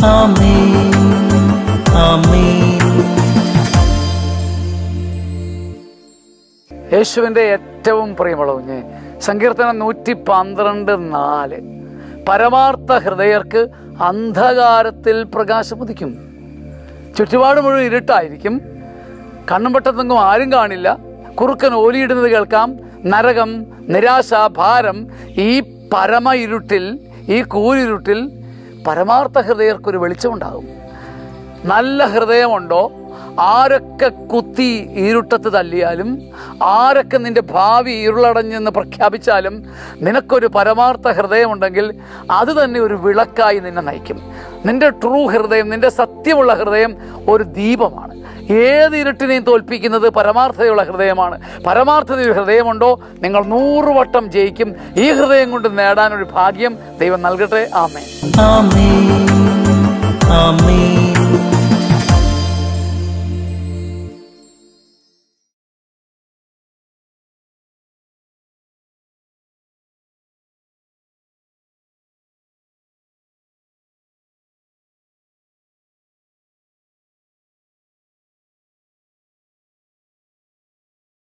ആമേൻ ആമേൻ യേശുവിൻ്റെ ഏറ്റവും പ്രിയമുള്ള കുഞ്ഞ് സങ്കീർത്തനം നൂറ്റി പന്ത്രണ്ട് നാല് പരമാർത്ഥ ഹൃദയർക്ക് അന്ധകാരത്തിൽ പ്രകാശമുദിക്കും ചുറ്റുപാട് മുഴുവൻ ഇരുട്ടായിരിക്കും കണ്ണും പെട്ടെന്നെങ്ങും ആരും കാണില്ല കുറുക്കൻ ഓലിയിടുന്നത് കേൾക്കാം നരകം നിരാശ ഭാരം ഈ പരമ ഇരുട്ടിൽ ഈ കൂരിരുട്ടിൽ പരമാർത്ഥ ഹൃദയർക്കൊരു വെളിച്ചമുണ്ടാകും നല്ല ഹൃദയമുണ്ടോ ആരൊക്കെ കുത്തി ഇരുട്ടത്ത് തല്ലിയാലും ആരൊക്കെ നിന്റെ ഭാവി ഇരുളടഞ്ഞെന്ന് പ്രഖ്യാപിച്ചാലും നിനക്കൊരു പരമാർത്ഥ ഹൃദയമുണ്ടെങ്കിൽ അത് തന്നെ ഒരു വിളക്കായി നിന്നെ നയിക്കും നിന്റെ ട്രൂ ഹൃദയം നിന്റെ സത്യമുള്ള ഹൃദയം ഒരു ദീപമാണ് ഏത് ഇരുട്ടിനെയും തോൽപ്പിക്കുന്നത് പരമാർത്ഥതയുള്ള ഹൃദയമാണ് പരമാർത്ഥതയുള്ള ഹൃദയമുണ്ടോ നിങ്ങൾ നൂറ് വട്ടം ജയിക്കും ഈ ഹൃദയം കൊണ്ട് നേടാനൊരു ഭാഗ്യം ദൈവം നൽകട്ടെ ആമേ ആമേൻ